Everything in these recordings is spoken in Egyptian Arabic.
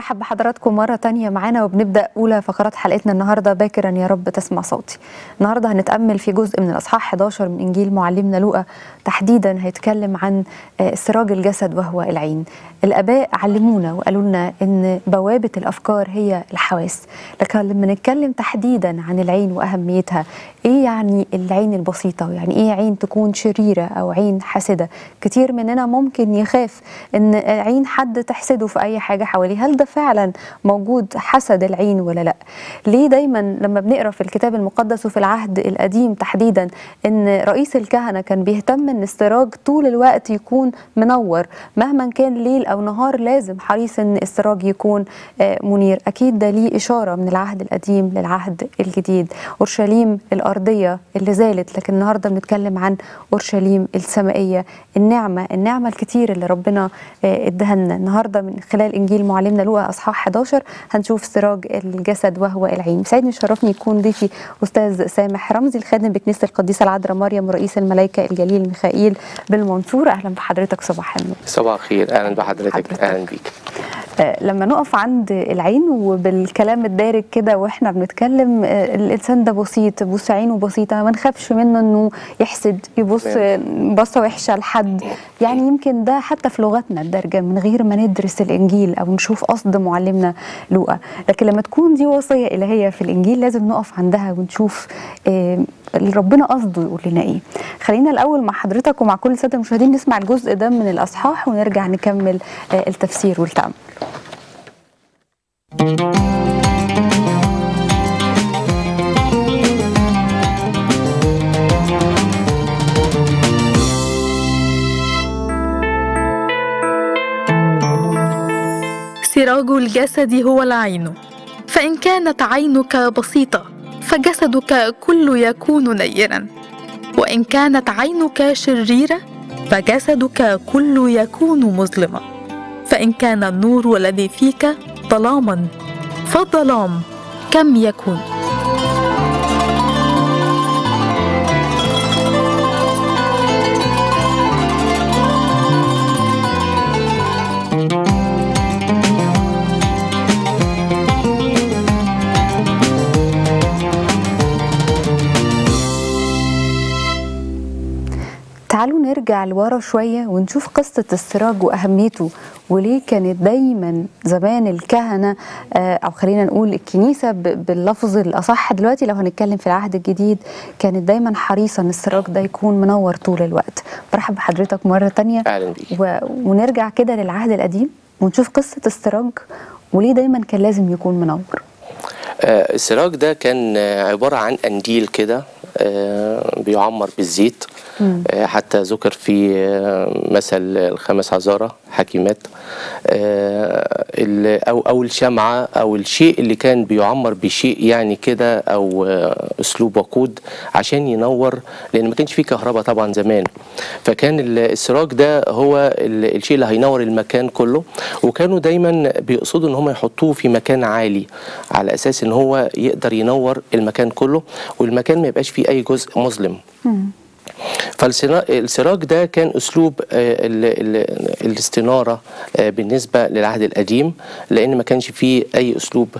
برحب بحضراتكم مرة تانية معانا وبنبدأ أولى فقرات حلقتنا النهاردة باكرا يا رب تسمع صوتي النهاردة هنتأمل في جزء من الأصحاح 11 من إنجيل معلمنا لوقا تحديدا هيتكلم عن سراج الجسد وهو العين الآباء علمونا وقالوا لنا إن بوابة الأفكار هي الحواس لكن لما نتكلم تحديدا عن العين وأهميتها إيه يعني العين البسيطة يعني إيه عين تكون شريرة أو عين حاسدة كتير مننا ممكن يخاف إن عين حد تحسده في أي حاجة حواليه هل ده فعلا موجود حسد العين ولا لا ليه دايما لما بنقرا في الكتاب المقدس وفي العهد القديم تحديدا ان رئيس الكهنه كان بيهتم ان السراج طول الوقت يكون منور مهما كان ليل او نهار لازم حريص ان السراج يكون منير اكيد ده ليه اشاره من العهد القديم للعهد الجديد اورشليم الارضيه اللي زالت لكن النهارده بنتكلم عن اورشليم السمائيه النعمه النعمه الكتير اللي ربنا اداها لنا النهارده من خلال انجيل معلمنا لوقا اصحاح 11 هنشوف سراج الجسد وهو العين سعيدني وشرفني يكون ضيفي استاذ سامح رمزي الخادم بكنيسه القديسه العذراء مريم ورئيس الملائكه الجليل ميخائيل بالمنصوره اهلا بحضرتك صباح النور صباح الخير اهلا بحضرتك حضرتك. اهلا بيك لما نقف عند العين وبالكلام الدارج كده واحنا بنتكلم الانسان ده بسيط بص عينه بسيطه ما نخافش منه انه يحسد يبص بصه وحشه لحد يعني يمكن ده حتى في لغتنا الدارجه من غير ما ندرس الانجيل او نشوف قصد معلمنا لوقا لكن لما تكون دي وصيه الهيه في الانجيل لازم نقف عندها ونشوف اللي ربنا قصده يقول لنا ايه خلينا الاول مع حضرتك ومع كل الساده المشاهدين نسمع الجزء ده من الاصحاح ونرجع نكمل التفسير والتامل سراج الجسد هو العين فان كانت عينك بسيطه فجسدك كله يكون نيرا وان كانت عينك شريره فجسدك كله يكون مظلما فان كان النور الذي فيك ظلاما فالظلام كم يكون تعالوا نرجع لورا شوية ونشوف قصة السراج وأهميته وليه كانت دايما زمان الكهنة أو خلينا نقول الكنيسة باللفظ الأصح دلوقتي لو هنتكلم في العهد الجديد كانت دايما حريصة أن السراج ده يكون منور طول الوقت برحب بحضرتك مرة تانية أهلا بيك و... ونرجع كده للعهد القديم ونشوف قصة السراج وليه دايما كان لازم يكون منور آه السراج ده كان عبارة عن قنديل كده آه بيعمر بالزيت آه حتى ذكر في مثل الخمس عذارة حكيمات أو أو الشمعة أو الشيء اللي كان بيعمر بشيء يعني كده أو أسلوب وقود عشان ينور لأن ما كانش فيه كهرباء طبعا زمان فكان السراج ده هو الشيء اللي هينور المكان كله وكانوا دايما بيقصدوا إن هم يحطوه في مكان عالي على أساس إن هو يقدر ينور المكان كله والمكان ما يبقاش فيه أي جزء مظلم. فالسراج ده كان اسلوب ال ال الاستناره بالنسبه للعهد القديم لان ما كانش فيه اي اسلوب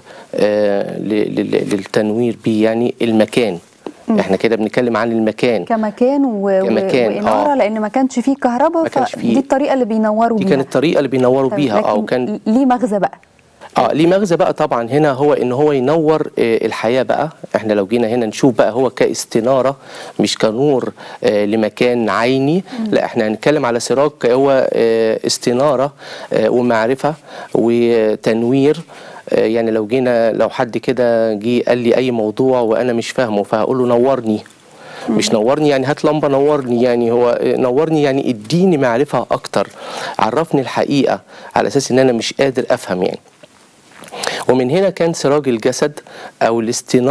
للتنوير بيه يعني المكان احنا كده بنتكلم عن المكان كمكان, و... كمكان واناره آه. لان ما كانش فيه كهرباء فدي الطريقه اللي بينوروا دي بيها كانت الطريقه اللي بينوروا بيها اه وكان ليه مغزى بقى اه ليه مغزى بقى طبعا هنا هو ان هو ينور آه الحياه بقى احنا لو جينا هنا نشوف بقى هو كاستناره مش كنور آه لمكان عيني مم. لا احنا هنتكلم على سراج هو آه استناره آه ومعرفه وتنوير يعني لو جينا لو حد كده جه قال لي اي موضوع وانا مش فاهمه فهقول له نورني مش نورني يعني هات لمبه نورني يعني هو نورني يعني اديني معرفه اكتر عرفني الحقيقه على اساس ان انا مش قادر افهم يعني ومن هنا كان سراج الجسد او الاستناره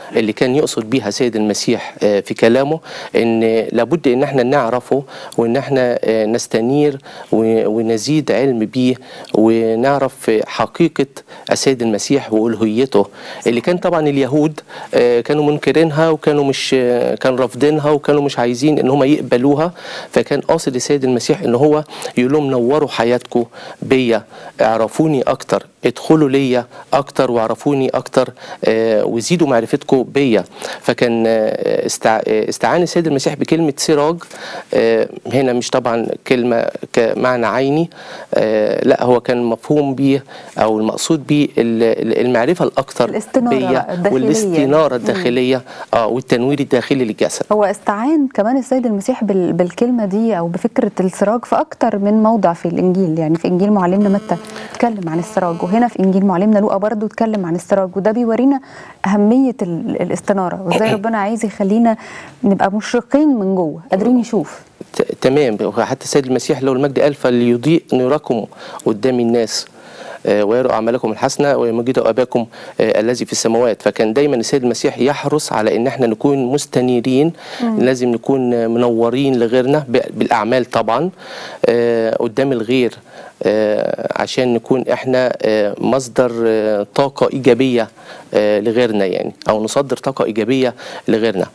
اللي كان يقصد بيها سيد المسيح آه، في كلامه ان لابد ان احنا نعرفه وان احنا آه، نستنير و- ونزيد علم بيه ونعرف حقيقه السيد المسيح والوهيته اللي كان طبعا اليهود آه، كانوا منكرينها وكانوا مش آه، كانوا رافضينها وكانوا مش عايزين ان هم يقبلوها فكان قاصد السيد المسيح ان هو يقول لهم نوروا حياتكم بيا اعرفوني اكتر ادخلوا ليا اكتر واعرفوني اكتر آه، وزيدوا معرفتكم بيا فكان آه، استع... آه، استعان السيد المسيح بكلمه سراج آه، هنا مش طبعا كلمه كمعنى عيني آه، لا هو كان مفهوم بيه او المقصود بيه ال- ال- المعرفه الاكتر الاستنارة بيا بقى، الداخلية. والاستناره مم. الداخليه اه والتنوير الداخلي للجسد هو استعان كمان السيد المسيح بال- بالكلمة دي أو بفكرة السراج في أكتر من موضع في الإنجيل يعني في إنجيل معلمنا متى اتكلم عن السراج وهنا في إنجيل معلمنا لوقا برضو اتكلم عن السراج وده بيورينا أهمية ال- الاستنارة وإزاي ربنا عايز يخلينا نبقى مشرقين من جوه قادرين نشوف ت- تمام حتى السيد المسيح له المجد قال فليضيء نوركم قدام الناس آه، ويروا اعمالكم الحسنه ويمجدوا اباكم آه، الذي في السماوات فكان دايما السيد المسيح يحرص على ان احنا نكون مستنيرين لازم نكون آه، منورين لغيرنا ب- بالاعمال طبعا آه، قدام الغير آه، عشان نكون احنا آه، مصدر آه، طاقه ايجابيه آه، لغيرنا يعني او نصدر طاقه ايجابيه لغيرنا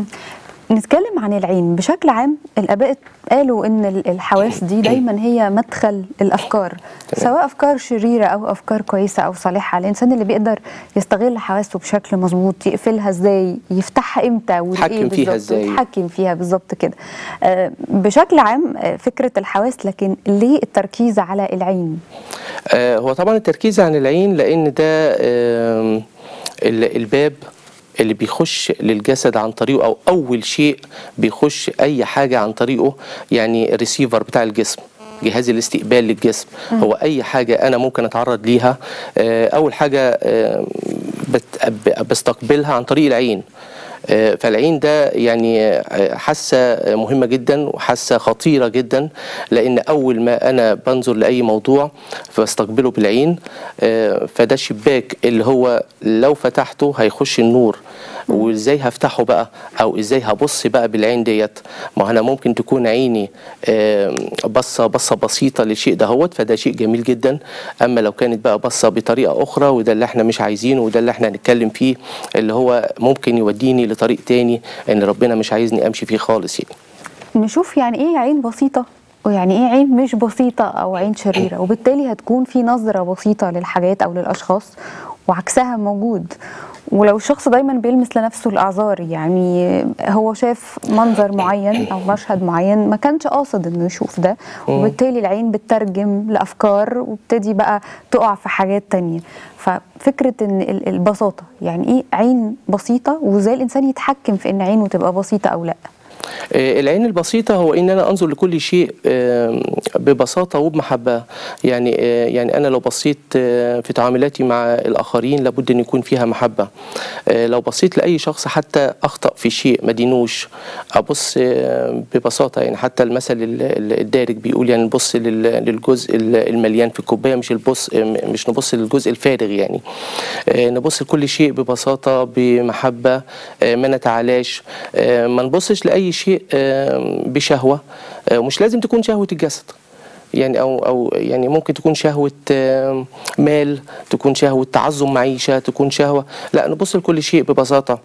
نتكلم عن العين بشكل عام الاباء قالوا ان ال- الحواس دي دايما هي مدخل الافكار سواء افكار شريره او افكار كويسه او صالحه الانسان اللي بيقدر يستغل حواسه بشكل مظبوط يقفلها ازاي يفتحها امتى وإيه يتحكم فيها بالظبط، إزاي. يتحكم فيها بالظبط كده آه، بشكل عام آه، فكره الحواس لكن ليه التركيز على العين آه، هو طبعا التركيز عن العين لان ده آم، ال- الباب اللي بيخش للجسد عن طريقه او اول شيء بيخش اي حاجه عن طريقه يعني الريسيفر بتاع الجسم جهاز الاستقبال للجسم هو اي حاجه انا ممكن اتعرض ليها آه، اول حاجه آم، بت- ب- بستقبلها عن طريق العين آه، فالعين ده يعني آه، حاسه مهمه جدا وحاسه خطيره جدا لان اول ما انا بنظر لاي موضوع فبستقبله بالعين آه، فده شباك اللي هو لو فتحته هيخش النور وازاي هفتحه بقى او ازاي هبص بقى بالعين ديت ما انا ممكن تكون عيني آم، بصه بصه بسيطه للشيء دهوت فده شيء جميل جدا اما لو كانت بقى بصه بطريقه اخرى وده اللي احنا مش عايزينه وده اللي احنا هنتكلم فيه اللي هو ممكن يوديني لطريق تاني ان ربنا مش عايزني امشي فيه خالص يعني نشوف يعني ايه عين بسيطة ويعني ايه عين مش بسيطة او عين شريرة وبالتالي هتكون في نظرة بسيطة للحاجات او للاشخاص وعكسها موجود ولو الشخص دايما بيلمس لنفسه الاعذار يعني هو شاف منظر معين او مشهد معين ما كانش قاصد انه يشوف ده وبالتالي العين بتترجم لافكار وبتدي بقى تقع في حاجات تانية ففكرة ان ال- البساطة يعني ايه عين بسيطة وازاي الانسان يتحكم في ان عينه تبقى بسيطة او لا آه، العين البسيطة هو إن أنا أنظر لكل شيء آم، ببساطة وبمحبة يعني آه، يعني أنا لو بصيت آه، في تعاملاتي مع الآخرين لابد أن يكون فيها محبة آه، لو بصيت لأي شخص حتى أخطأ في شيء ما دينوش أبص آه، ببساطة يعني حتى المثل ال- ال- الدارج بيقول يعني نبص لل- للجزء ال- المليان في الكوباية مش البص آه، مش نبص للجزء الفارغ يعني آه، نبص لكل شيء ببساطة بمحبة آه، ما نتعالاش آه، ما نبصش لأي شيء آه، بشهوة آه، ومش لازم تكون شهوة الجسد يعني او او يعني ممكن تكون شهوه آه، مال تكون شهوه تعظم معيشه تكون شهوه لا نبص لكل شيء ببساطه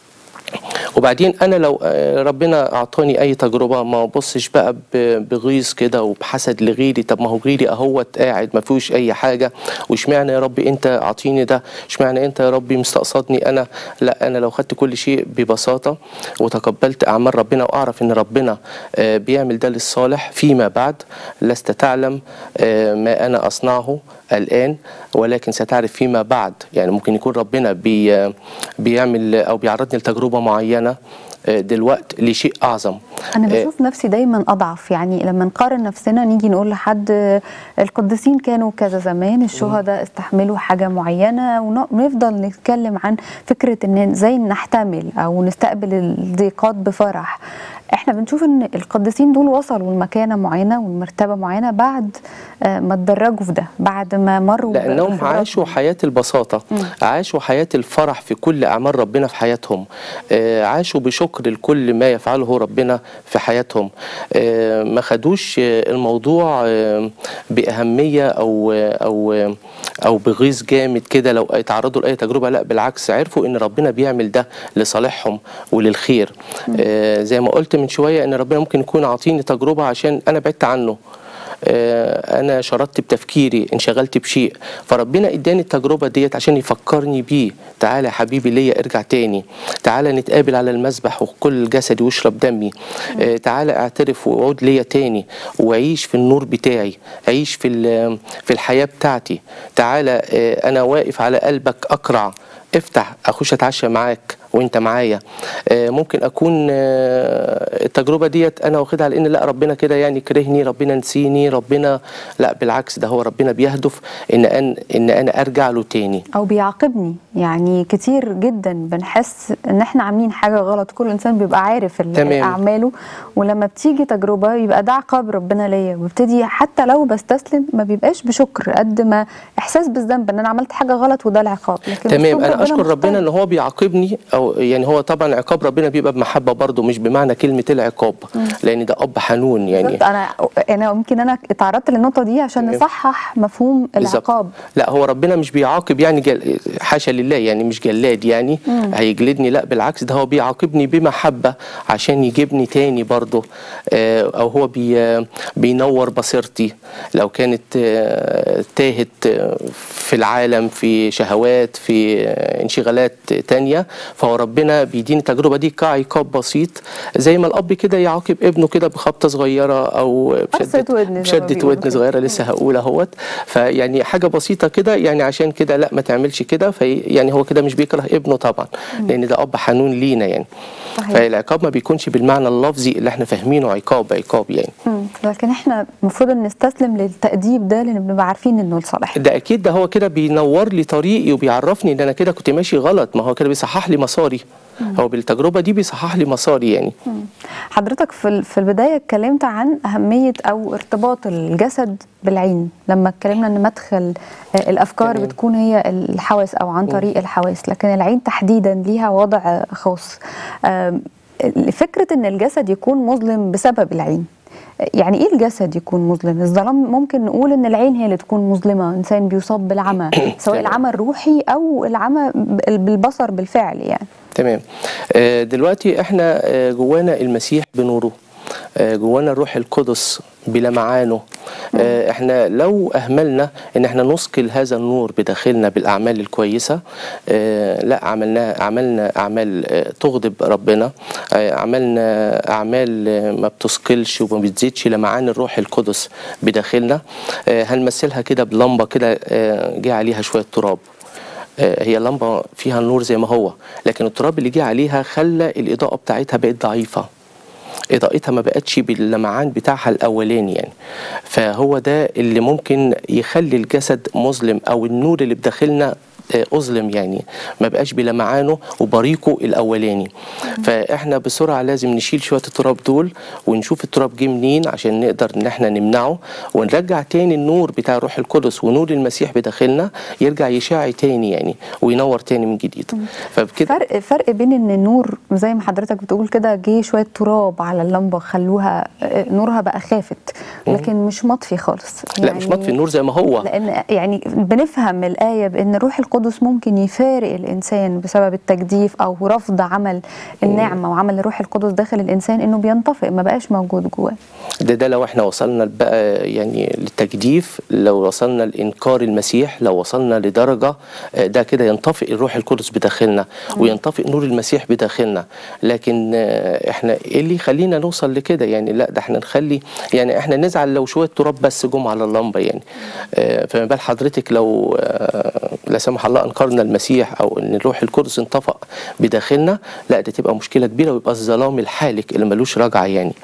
وبعدين انا لو آه، ربنا اعطاني اي تجربه ما ببصش بقى ب- بغيظ كده وبحسد لغيري طب ما هو غيري اهوت قاعد ما فيهوش اي حاجه واشمعنى يا رب انت اعطيني ده اشمعنى انت يا ربي مستقصدني انا لا انا لو خدت كل شيء ببساطه وتقبلت اعمال ربنا واعرف ان ربنا آه، بيعمل ده للصالح فيما بعد لست تعلم آه، ما انا اصنعه الان ولكن ستعرف فيما بعد يعني ممكن يكون ربنا بي بيعمل او بيعرضني لتجربه معينه آه، دلوقت لشيء اعظم انا آه، بشوف نفسي دايما اضعف يعني لما نقارن نفسنا نيجي نقول لحد آه، القديسين كانوا كذا زمان الشهداء استحملوا حاجه معينه ون- ونفضل نتكلم عن فكره ان ازاي نحتمل او نستقبل الضيقات بفرح احنا بنشوف ان القديسين دول وصلوا لمكانه معينه والمرتبه معينه بعد آه، ما اتدرجوا في ده بعد ما مروا لانهم بخبرات عاشوا حياه البساطه عاشوا حياه الفرح في كل اعمال ربنا في حياتهم آه، عاشوا بشكر لكل ما يفعله ربنا في حياتهم آه، ما خدوش آه، الموضوع آه، باهميه او او او بغيظ جامد كده لو اتعرضوا لاي تجربه لا بالعكس عرفوا ان ربنا بيعمل ده لصالحهم وللخير آه، زي ما قلت من شويه ان ربنا ممكن يكون عاطيني تجربه عشان انا بعدت عنه آه، انا شردت بتفكيري انشغلت بشيء فربنا اداني التجربه ديت عشان يفكرني بيه تعالى يا حبيبي ليا ارجع تاني تعالى نتقابل على المسبح وكل جسدي واشرب دمي آه، تعالى اعترف وعود ليا تاني وعيش في النور بتاعي عيش في ال- في الحياه بتاعتي تعالى آه، انا واقف على قلبك اقرع افتح اخش اتعشى معاك وانت معايا آه، ممكن اكون آه، التجربه ديت انا واخدها على ان لا ربنا كده يعني كرهني ربنا نسيني ربنا لا بالعكس ده هو ربنا بيهدف ان ان ان انا ارجع له تاني او بيعاقبني يعني كتير جدا بنحس ان احنا عاملين حاجه غلط كل انسان بيبقى عارف ال- تمام. اعماله ولما بتيجي تجربه يبقى ده عقاب ربنا ليا وابتدي حتى لو بستسلم ما بيبقاش بشكر قد ما احساس بالذنب ان انا عملت حاجه غلط وده العقاب لكن تمام أسلوب انا اشكر ربنا مختلف. ان هو بيعاقبني او يعني هو طبعا عقاب ربنا بيبقى بمحبه برضه مش بمعنى كلمه العقاب لان ده اب حنون يعني بالظبط انا انا يمكن انا اتعرضت للنقطه دي عشان تمام. نصحح مفهوم بالظبط. العقاب لا هو ربنا مش بيعاقب يعني جل... حاشا لله يعني مش جلاد يعني هيجلدني لا بالعكس ده هو بيعاقبني بمحبة عشان يجيبني تاني برضه آه، او هو بي... بينور بصيرتي لو كانت آه، تاهت آه، في العالم في شهوات في آه، انشغالات تانية فهو ربنا بيديني التجربة دي كعقاب بسيط زي ما الاب كده يعاقب ابنه كده بخبطة صغيرة او قرصة ودن زي ما بشدة بيقولوا ودن كده. صغيرة لسه هقول اهوت فيعني حاجه بسيطه كده يعني عشان كده لا ما تعملش كده في يعني هو كده مش بيكره ابنه طبعا لان ده اب حنون لينا يعني صحيح. فالعقاب ما بيكونش بالمعنى اللفظي اللي احنا فاهمينه عقاب عقاب يعني مم. لكن احنا المفروض ان نستسلم للتأديب ده لان بنبقى عارفين انه لصالحنا ده اكيد ده هو كده بينور لي طريقي وبيعرفني ان انا كده كنت ماشي غلط ما هو كده بيصحح لي مساري هو بالتجربه دي بيصحح لي مساري يعني حضرتك في ال- في البدايه اتكلمت عن اهميه او ارتباط الجسد بالعين لما اتكلمنا ان مدخل آه، الافكار تمام. بتكون هي الحواس او عن طريق الحواس لكن العين تحديدا ليها وضع آه، خاص آم، فكره ان الجسد يكون مظلم بسبب العين يعني ايه الجسد يكون مظلم الظلام ممكن نقول ان العين هي اللي تكون مظلمه انسان بيصاب بالعمى سواء تمام. العمى الروحي او العمى ب- بالبصر بالفعل يعني تمام آه، دلوقتي احنا آه، جوانا المسيح بنوره آه، جوانا الروح القدس بلمعانه آه، احنا لو اهملنا ان احنا نثقل هذا النور بداخلنا بالاعمال الكويسه آه، لا عملنا عملنا اعمال آه، تغضب ربنا آه، عملنا اعمال آه، ما بتثقلش وما بتزيدش لمعان الروح القدس بداخلنا آه، هنمثلها كده بلمبه كده آه، جه عليها شويه تراب آه، هي اللمبه فيها النور زي ما هو لكن التراب اللي جه عليها خلى الاضاءه بتاعتها بقت ضعيفه اضاءتها ما بقتش باللمعان بتاعها الاولاني يعني فهو ده اللي ممكن يخلي الجسد مظلم او النور اللي بداخلنا آه، اظلم يعني ما بقاش بلمعانه وبريقه الاولاني فاحنا بسرعه لازم نشيل شويه التراب دول ونشوف التراب جه منين عشان نقدر ان احنا نمنعه ونرجع تاني النور بتاع الروح القدس ونور المسيح بداخلنا يرجع يشع تاني يعني وينور تاني من جديد فبكده فرق فرق بين ان النور زي ما حضرتك بتقول كده جه شويه تراب على اللمبه خلوها آه، نورها بقى خافت لكن مش مطفي خالص لا مش مطفي النور زي ما هو لان يعني بنفهم الايه بان الروح القدس ممكن يفارق الانسان بسبب التجديف او رفض عمل النعمه وعمل الروح القدس داخل الانسان انه بينطفئ ما بقاش موجود جواه ده ده لو احنا وصلنا بقى يعني للتجديف لو وصلنا لانكار المسيح لو وصلنا لدرجه آه، ده كده ينطفئ الروح القدس بداخلنا وينطفئ نور المسيح بداخلنا لكن آه، احنا ايه اللي يخلينا نوصل لكده يعني لا ده احنا نخلي يعني احنا نزعل لو شويه تراب بس جم على اللمبه يعني آه، فما بال حضرتك لو آه، لا سمح الله انكرنا المسيح او ان الروح القدس انطفأ بداخلنا لا ده تبقى مشكله كبيره ويبقى الظلام الحالك اللي ملوش رجعه يعني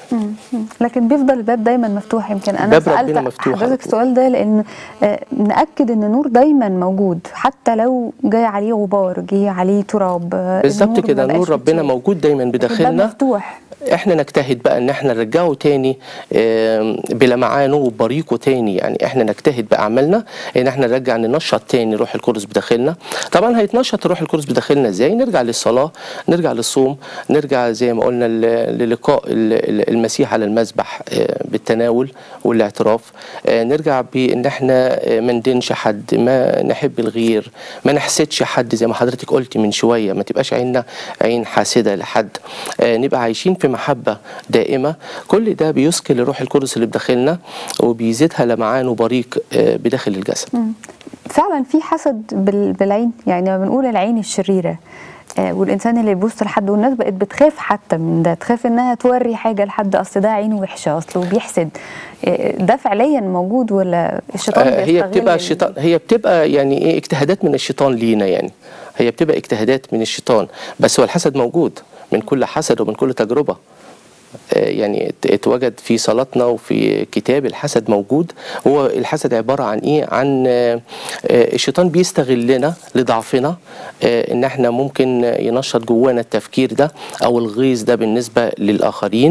لكن بيفضل الباب دايما مفتوح يمكن انا باب ربنا سالت مفتوح على حضرتك طول. السؤال ده لان آه، ناكد ان النور دايما موجود حتى لو جاي عليه غبار جه عليه تراب آه، بالظبط النور كده ما نور بقاش ربنا متشال. موجود دايما الباب بداخلنا مفتوح احنا نجتهد بقى ان احنا نرجعه تاني آم، بلمعانه وبريقه تاني يعني احنا نجتهد باعمالنا ان احنا نرجع ننشط تاني روح القدس بداخلنا طبعا هيتنشط روح القدس بداخلنا ازاي نرجع للصلاه نرجع للصوم نرجع زي ما قلنا ل- للقاء ال- ال- المسيح على المذبح آه، بالتناول والاعتراف آه، نرجع بان احنا آه، ما ندينش حد ما نحب الغير ما نحسدش حد زي ما حضرتك قلتي من شويه ما تبقاش عيننا عين حاسده لحد آه، نبقى عايشين في محبه دائمه كل ده بيسكن الروح القدس اللي بداخلنا وبيزيدها لمعان وبريق آه، بداخل الجسد فعلا في حسد بال- بالعين يعني لما بنقول العين الشريره آه، والانسان اللي بيبص لحد والناس بقت بتخاف حتى من ده تخاف انها توري حاجه لحد اصل ده عينه وحشه اصله بيحسد آه، ده فعليا موجود ولا الشيطان آه، هي بيستغل بتبقى ال- الشيطان هي بتبقى يعني ايه اجتهادات من الشيطان لينا يعني هي بتبقى اجتهادات من الشيطان بس هو الحسد موجود من كل حسد ومن كل تجربه آه، يعني ات- اتوجد في صلاتنا وفي كتاب الحسد موجود هو الحسد عبارة عن ايه عن آه، آه، الشيطان بيستغلنا لضعفنا آه، ان احنا ممكن ينشط جوانا التفكير ده او الغيظ ده بالنسبة للآخرين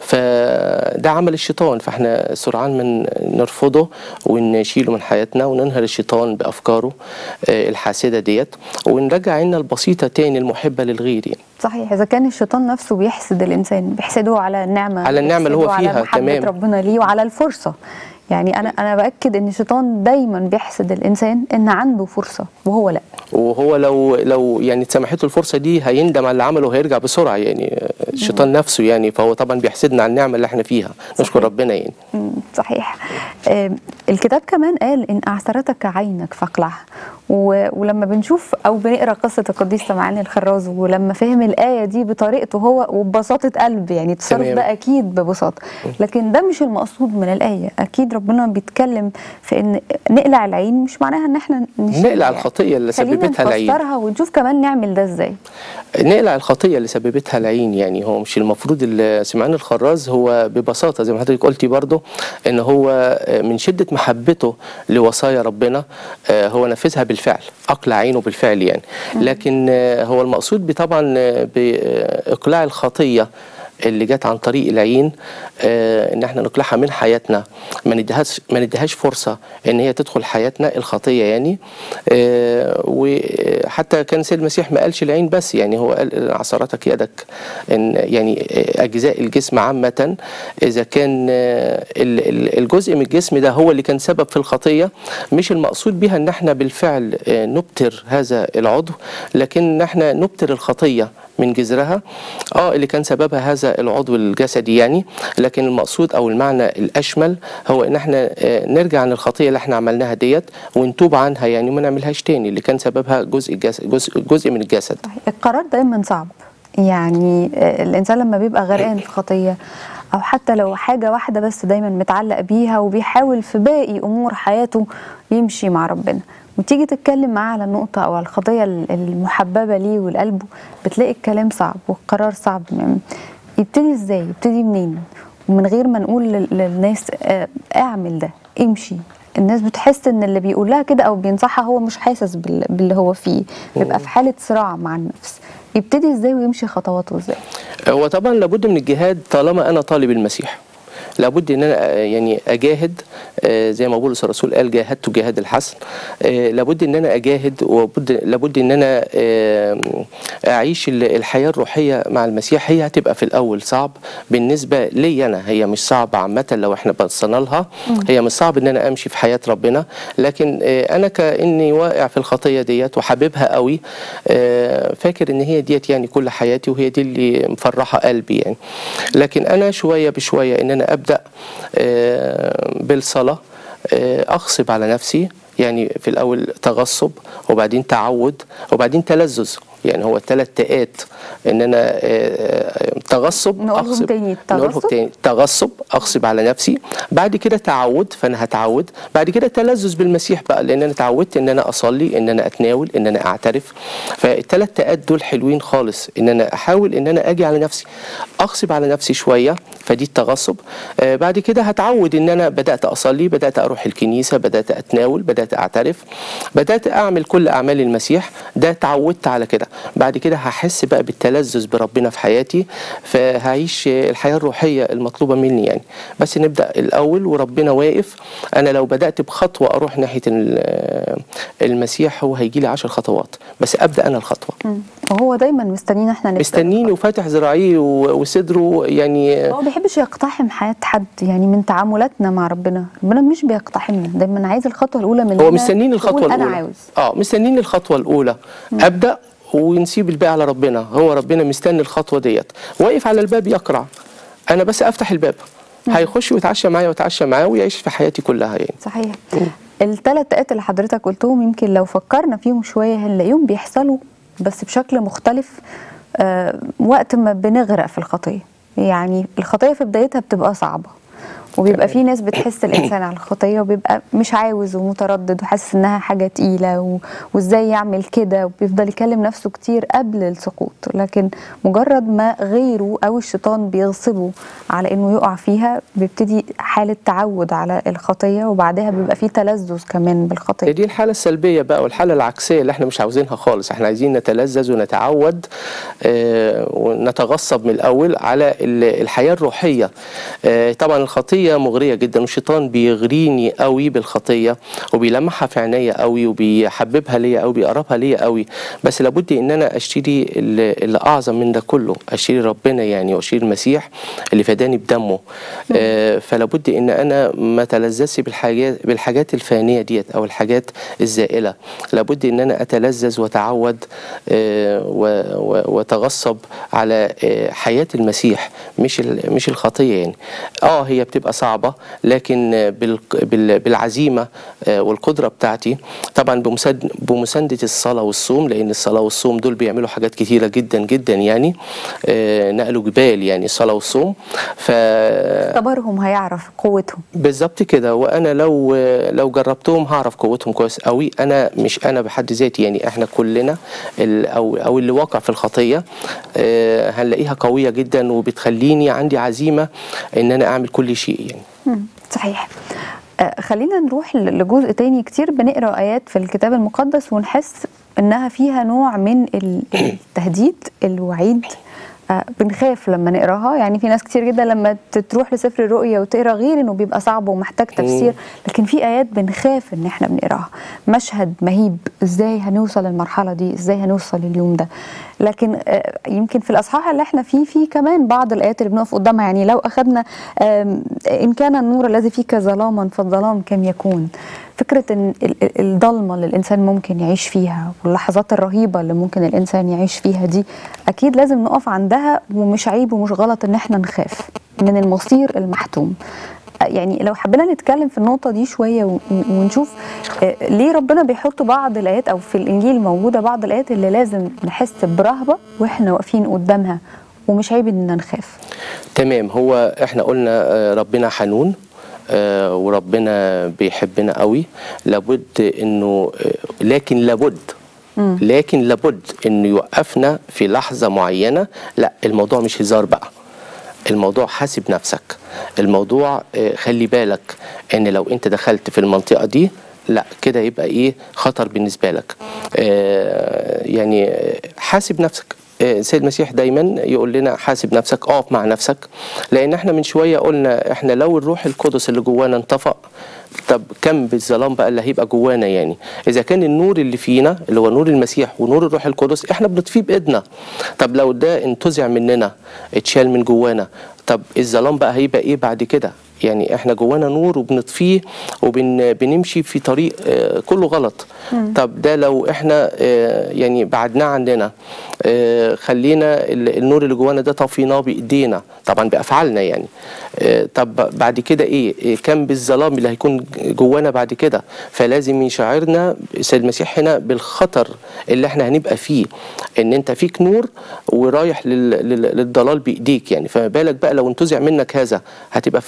فده عمل الشيطان فاحنا سرعان من نرفضه ونشيله من حياتنا وننهر الشيطان بأفكاره آه، الحاسدة ديت ونرجع عنا البسيطة تاني المحبة للغير يعني صحيح اذا كان الشيطان نفسه بيحسد الانسان بيحسده على النعمه على النعمة اللي هو بيحسده على فيها، محبة تمام. ربنا ليه وعلى الفرصه يعني انا انا باكد ان الشيطان دايما بيحسد الانسان ان عنده فرصه وهو لا وهو لو لو يعني اتسمحت له الفرصه دي هيندم على اللي عمله وهيرجع بسرعه يعني الشيطان نفسه يعني فهو طبعا بيحسدنا على النعمه اللي احنا فيها نشكر ربنا يعني مم، صحيح آم، الكتاب كمان قال ان اعثرتك عينك فاقلعها و- ولما بنشوف او بنقرا قصه القديس سمعان الخراز ولما فهم الايه دي بطريقته هو وببساطه قلب يعني التصرف تمام. ده اكيد ببساطه لكن ده مش المقصود من الايه اكيد ربنا بيتكلم في ان نقلع العين مش معناها ان احنا نشيل نقلع يعني. الخطيه اللي خلينا سببتها العين نفسرها ونشوف كمان نعمل ده ازاي نقلع الخطيه اللي سببتها العين يعني هو مش المفروض ال- سمعان الخراز هو ببساطه زي ما حضرتك قلتي برضه ان هو من شده محبته لوصايا ربنا آه، هو نفذها بالفعل اقلع عينه بالفعل يعني لكن آه، هو المقصود طبعا آه، باقلاع الخطيه اللي جت عن طريق العين آه ان احنا نقلعها من حياتنا ما نديهاش ما نديهاش فرصه ان هي تدخل حياتنا الخطيه يعني آه وحتى كان سيد المسيح ما قالش العين بس يعني هو قال عصرتك يدك ان يعني آه، اجزاء الجسم عامه اذا كان آه، ال- ال- الجزء من الجسم ده هو اللي كان سبب في الخطيه مش المقصود بها ان احنا بالفعل آه، نبتر هذا العضو لكن ان احنا نبتر الخطيه من جذرها اه اللي كان سببها هذا العضو الجسدي يعني لكن المقصود او المعنى الاشمل هو ان احنا آه، نرجع عن الخطيه اللي احنا عملناها ديت ونتوب عنها يعني وما نعملهاش تاني اللي كان سببها جزء جسد جزء, جزء من الجسد صحيح. القرار دايما صعب يعني آه، الانسان لما بيبقى غرقان في خطيه او حتى لو حاجه واحده بس دايما متعلق بيها وبيحاول في باقي امور حياته يمشي مع ربنا وتيجي تتكلم معاه على النقطة أو على القضية المحببة ليه ولقلبه بتلاقي الكلام صعب والقرار صعب يعني يبتدي ازاي يبتدي منين ومن غير ما نقول لل- للناس آه، اعمل ده امشي الناس بتحس ان اللي بيقول لها كده او بينصحها هو مش حاسس بال- باللي هو فيه بيبقى في حالة صراع مع النفس يبتدي ازاي ويمشي خطواته ازاي هو طبعا لابد من الجهاد طالما انا طالب المسيح لابد ان انا آه، يعني اجاهد آه، زي ما بولس الرسول قال جاهدت جهاد الحسن آه، لابد ان انا اجاهد وبد لابد ان انا آه، اعيش ال- الحياه الروحيه مع المسيح هي هتبقى في الاول صعب بالنسبه لي انا هي مش صعبه عامه لو احنا بصينا لها هي مش صعب ان انا امشي في حياه ربنا لكن آه، انا كاني واقع في الخطيه ديت وحاببها قوي آه، فاكر ان هي ديت يعني كل حياتي وهي دي اللي مفرحه قلبي يعني لكن انا شويه بشويه ان انا ابدا آه، بالصلاه آه، اغصب على نفسي يعني في الاول تغصب وبعدين تعود وبعدين تلذذ يعني هو الثلاث تاءات ان انا آه، آه، تغصب نقولهم اغصب تاني، نقولهم تغصب؟ تاني تغصب اغصب على نفسي بعد كده تعود فانا هتعود بعد كده تلذذ بالمسيح بقى لان انا اتعودت ان انا اصلي ان انا اتناول ان انا اعترف فالثلاث تاءات دول حلوين خالص ان انا احاول ان انا اجي على نفسي اغصب على نفسي شويه فدي التغصب آه بعد كده هتعود ان انا بدات اصلي بدات اروح الكنيسه بدات اتناول بدات اعترف بدات اعمل كل اعمال المسيح ده اتعودت على كده بعد كده هحس بقى بالتلذذ بربنا في حياتي فهعيش الحياه الروحيه المطلوبه مني يعني بس نبدا الاول وربنا واقف انا لو بدات بخطوه اروح ناحيه ال- المسيح هو هيجي لي 10 خطوات بس ابدا انا الخطوه مم. وهو دايما مستنينا احنا نبدأ مستنيني وفاتح ذراعيه و- وصدره يعني هو ما بيحبش يقتحم حياة حد يعني من تعاملاتنا مع ربنا ربنا مش بيقتحمنا دايما عايز الخطوة الأولى مننا هو مستنيني الخطوه تقول الاولى أنا عاوز اه مستنيني الخطوه الاولى ابدا ونسيب الباقي على ربنا هو ربنا مستني الخطوه ديت واقف على الباب يقرع انا بس افتح الباب هيخش ويتعشى معايا ويتعشى معاه ويعيش في حياتي كلها يعني صحيح الثلاث دقات اللي حضرتك قلتهم يمكن لو فكرنا فيهم شوية هنلاقيهم بيحصلوا بس بشكل مختلف آه وقت ما بنغرق في الخطية يعني الخطية في بدايتها بتبقى صعبة وبيبقى في ناس بتحس الانسان على الخطيه وبيبقى مش عاوز ومتردد وحاسس انها حاجه تقيله و... وازاي يعمل كده وبيفضل يكلم نفسه كتير قبل السقوط لكن مجرد ما غيره او الشيطان بيغصبه على انه يقع فيها بيبتدي حاله تعود على الخطيه وبعدها بيبقى في تلذذ كمان هي بالخطيه دي الحالة السلبية بقى والحالة العكسية اللي احنا مش عاوزينها خالص احنا عايزين نتلذذ ونتعود اه ونتغصب من الأول على ال- الحياة الروحية اه طبعا الخطية مغرية جدا والشيطان بيغريني قوي بالخطية وبيلمحها في عينيا قوي وبيحببها ليا قوي بيقربها ليا قوي بس لابد ان انا اشتري اللي اللي اعظم من ده كله اشتري ربنا يعني واشتري المسيح اللي فداني بدمه اه فلابد ان انا ما تلذذش بالحاجات بالحاجات الفانيه ديت او الحاجات الزائله لابد ان انا اتلذذ واتعود آه، و- و- واتغصب على آه، حياه المسيح مش ال- مش الخطيه يعني اه هي بتبقى صعبه لكن آه، بالق- بال- بالعزيمه آه، والقدره بتاعتي طبعا بمساند- بمسانده الصلاه والصوم لان الصلاه والصوم دول بيعملوا حاجات كتيره جدا جدا يعني آه، نقلوا جبال يعني الصلاه والصوم ف اختبارهم هيعرف قوتهم بالظبط كده وانا لو لو جربتهم هعرف قوتهم كويس قوي انا مش انا بحد ذاتي يعني احنا كلنا ال- او او اللي واقع في الخطيه آه، هنلاقيها قويه جدا وبتخليني عندي عزيمه ان انا اعمل كل شيء يعني مم، صحيح آه، خلينا نروح ل- لجزء تاني كتير بنقرا ايات في الكتاب المقدس ونحس انها فيها نوع من ال- التهديد الوعيد آه، بنخاف لما نقراها يعني في ناس كتير جدا لما ت- تروح لسفر الرؤيا وتقرا غير انه بيبقى صعب ومحتاج تفسير لكن في ايات بنخاف ان احنا بنقراها مشهد مهيب ازاي هنوصل للمرحله دي ازاي هنوصل لليوم ده لكن آه، يمكن في الاصحاح اللي احنا فيه في كمان بعض الايات اللي بنقف قدامها يعني لو اخذنا آم، ان كان النور الذي فيك ظلاما فالظلام كم يكون فكره ان ال- ال- الضلمه اللي الانسان ممكن يعيش فيها واللحظات الرهيبه اللي ممكن الانسان يعيش فيها دي اكيد لازم نقف عندها ومش عيب ومش غلط ان احنا نخاف من المصير المحتوم يعني لو حبينا نتكلم في النقطة دي شوية و- ونشوف آه، ليه ربنا بيحط بعض الآيات أو في الإنجيل موجودة بعض الآيات اللي لازم نحس برهبة وإحنا واقفين قدامها ومش عيب إننا نخاف تمام هو احنا قلنا آه، ربنا حنون آه، وربنا بيحبنا قوي لابد انه آه، لكن لابد لكن لابد انه يوقفنا في لحظه معينه لا الموضوع مش هزار بقى الموضوع حاسب نفسك الموضوع آه، خلي بالك ان لو انت دخلت في المنطقه دي لا كده يبقى ايه خطر بالنسبه لك آه، يعني آه، حاسب نفسك آه، السيد المسيح دايما يقول لنا حاسب نفسك اقف مع نفسك لان احنا من شويه قلنا احنا لو الروح القدس اللي جوانا انطفأ طب كم بالظلام بقى اللي هيبقى جوانا يعني اذا كان النور اللي فينا اللي هو نور المسيح ونور الروح القدس احنا بنطفيه بايدنا طب لو ده انتزع مننا اتشال من جوانا طب الظلام بقى هيبقى ايه بعد كده يعني احنا جوانا نور وبنطفيه وبنمشي في طريق آه، كله غلط طب ده لو احنا آه، يعني بعدناه عننا آه، خلينا ال- النور اللي جوانا ده طفيناه بايدينا طبعا بافعالنا يعني آه، طب بعد كده ايه إيه كم بالظلام اللي هيكون جوانا بعد كده فلازم يشعرنا السيد المسيح هنا بالخطر اللي احنا هنبقى فيه ان انت فيك نور ورايح لل- لل- للضلال بايديك يعني فما بالك بقى لو انتزع منك هذا هتبقى في ال-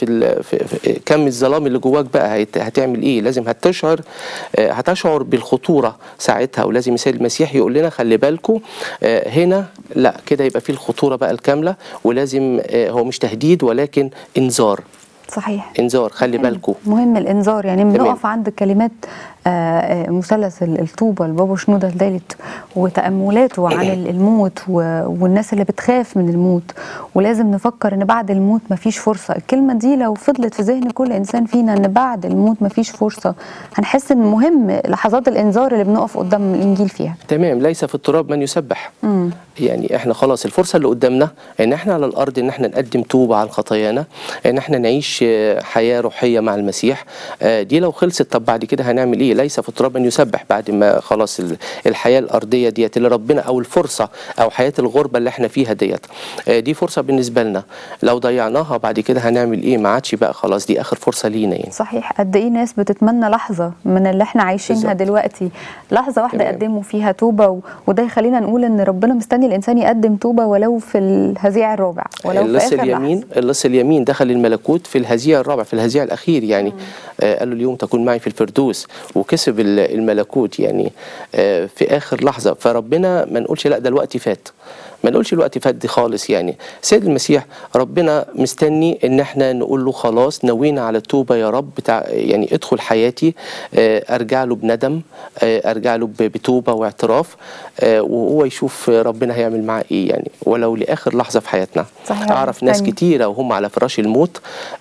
في في كم الظلام اللي جواك بقى هت- هتعمل ايه لازم هتشعر آه، هتشعر بالخطوره ساعتها ولازم السيد المسيح يقول لنا خلي بالكم هنا لا كده يبقى في الخطوره بقى الكامله ولازم آه، هو مش تهديد ولكن انذار صحيح انذار خلي بالكم مهم الانذار يعني تمام. بنقف عند كلمات آه، آه، مثلث ال- الطوبة لبابا شنودة الثالث وتأملاته عن ال- الموت و- والناس اللي بتخاف من الموت ولازم نفكر ان بعد الموت مفيش فرصة الكلمة دي لو فضلت في ذهن كل انسان فينا ان بعد الموت مفيش فرصة هنحس ان مهم لحظات الانذار اللي بنقف قدام الانجيل فيها تمام ليس في التراب من يسبح مم. يعني احنا خلاص الفرصه اللي قدامنا ان احنا على الارض ان احنا نقدم توبه عن خطايانا ان احنا نعيش آه، حياه روحيه مع المسيح آه، دي لو خلصت طب بعد كده هنعمل ايه ليس في التراب من يسبح بعد ما خلاص ال- الحياه الارضيه ديت اللي ربنا او الفرصه او حياه الغربه اللي احنا فيها ديت آه، دي فرصه بالنسبه لنا لو ضيعناها بعد كده هنعمل ايه ما عادش بقى خلاص دي اخر فرصه لينا يعني صحيح قد ايه ناس بتتمنى لحظه من اللي احنا عايشينها بالظبط. دلوقتي لحظه واحده تمام. يقدموا فيها توبه و... وده يخلينا نقول ان ربنا مستني الانسان يقدم توبه ولو في الهزيع الرابع ولو في اللص اخر اليمين لحظه اللص اليمين دخل الملكوت في الهزيع الرابع في الهزيع الاخير يعني آه قال له اليوم تكون معي في الفردوس وكسب ال- الملكوت يعني آه في اخر لحظه فربنا ما نقولش لا ده الوقت فات ما نقولش الوقت فات دي خالص يعني سيد المسيح ربنا مستني ان احنا نقول له خلاص نوينا على التوبه يا رب بتاع يعني ادخل حياتي آه ارجع له بندم آه ارجع له ب- بتوبه واعتراف آه وهو يشوف ربنا هيعمل معاه ايه يعني ولو لاخر لحظه في حياتنا صحيح، اعرف ناس مستني. كتيره وهم على فراش الموت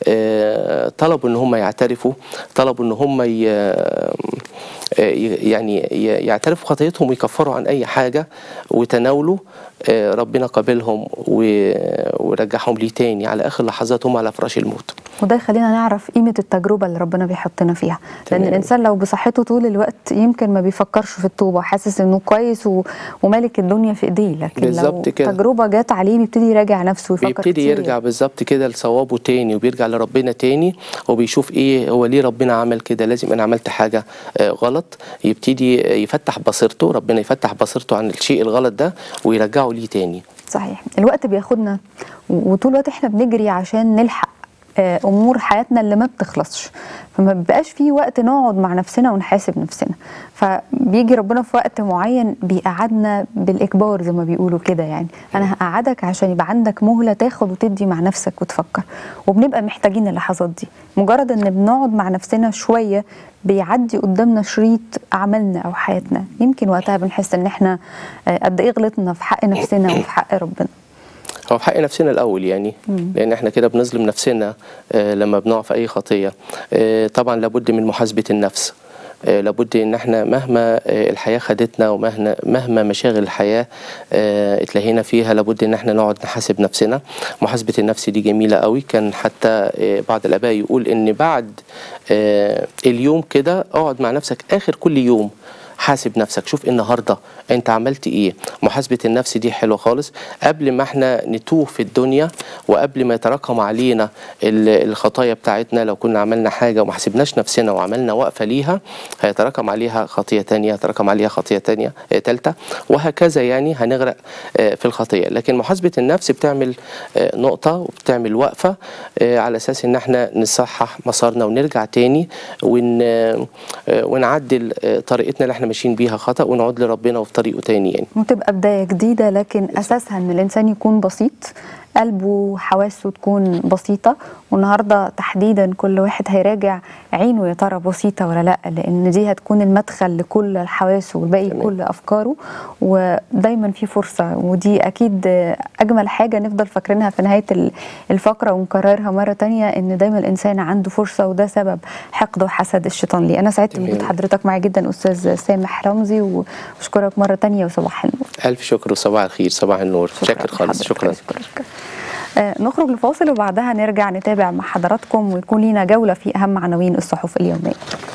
آه، طلبوا ان هم يعترفوا طلبوا ان هم ي- آه، يعني ي- يعترفوا خطيتهم ويكفروا عن اي حاجه وتناولوا آه، ربنا قابلهم و- ورجعهم ليه تاني على اخر لحظات هم على فراش الموت وده يخلينا نعرف قيمه التجربه اللي ربنا بيحطنا فيها لان تمام. الانسان لو بصحته طول الوقت يمكن ما بيفكرش في التوبه حاسس انه كويس و... ومالك الدنيا في ايديه لكن لو بالظبط كده. تجربه جت عليه بيبتدي يراجع نفسه ويفكر بيبتدي كتير. يرجع بالظبط كده لصوابه تاني وبيرجع لربنا تاني وبيشوف ايه هو ليه ربنا عمل كده لازم انا عملت حاجه آه، غلط يبتدي يفتح بصيرته ربنا يفتح بصيرته عن الشيء الغلط ده ويرجعه ليه تاني صحيح الوقت بياخدنا و- وطول الوقت احنا بنجري عشان نلحق آه، امور حياتنا اللي ما بتخلصش فما بيبقاش في وقت نقعد مع نفسنا ونحاسب نفسنا فبيجي ربنا في وقت معين بيقعدنا بالاجبار زي ما بيقولوا كده يعني انا هقعدك عشان يبقى عندك مهله تاخد وتدي مع نفسك وتفكر وبنبقى محتاجين اللحظات دي مجرد ان بنقعد مع نفسنا شويه بيعدي قدامنا شريط اعمالنا او حياتنا يمكن وقتها بنحس ان احنا آه، قد ايه غلطنا في حق نفسنا وفي حق ربنا هو في حق نفسنا الاول يعني لان احنا كده بنظلم نفسنا آه، لما بنقع في اي خطيه آه، طبعا لابد من محاسبه النفس آه، لابد ان احنا مهما آه، الحياه خدتنا ومهما مهما مشاغل الحياه آه، اتلهينا فيها لابد ان احنا نقعد نحاسب نفسنا محاسبه النفس دي جميله قوي كان حتى آه، بعض الاباء يقول ان بعد آه، اليوم كده اقعد مع نفسك اخر كل يوم حاسب نفسك شوف النهارده انت عملت ايه محاسبه النفس دي حلوه خالص قبل ما احنا نتوه في الدنيا وقبل ما يتراكم علينا ال- الخطايا بتاعتنا لو كنا عملنا حاجه وما حسبناش نفسنا وعملنا وقفه ليها هيتراكم عليها خطيه تانية هيتراكم عليها خطيه تانية آه، تالتة وهكذا يعني هنغرق آه، في الخطيه لكن محاسبه النفس بتعمل آه، نقطه وبتعمل وقفه آه، على اساس ان احنا نصحح مسارنا ونرجع تاني ون آه، ونعدل آه، طريقتنا اللي احنا ماشيين بيها خطا ونعود لربنا وفي طريقه تاني يعني وتبقى بداية جديدة لكن أساسها إن الإنسان يكون بسيط قلبه وحواسه تكون بسيطة والنهاردة تحديدا كل واحد هيراجع عينه يا ترى بسيطة ولا لأ لأن دي هتكون المدخل لكل الحواس والباقي تمام. كل أفكاره ودايما في فرصة ودي أكيد أجمل حاجة نفضل فاكرينها في نهاية ال- الفقرة ونكررها مرة تانية إن دايما الإنسان عنده فرصة وده سبب حقد وحسد الشيطان ليه أنا سعدت تمام. بوجود حضرتك معايا جدا أستاذ سامح رمزي وأشكرك مرة تانية وصباح النور الف شكر وصباح الخير صباح النور شكر خالص لحضرتك. شكرا أشكرك. آه، نخرج لفاصل وبعدها نرجع نتابع مع حضراتكم ويكون لينا جولة في أهم عناوين الصحف اليومية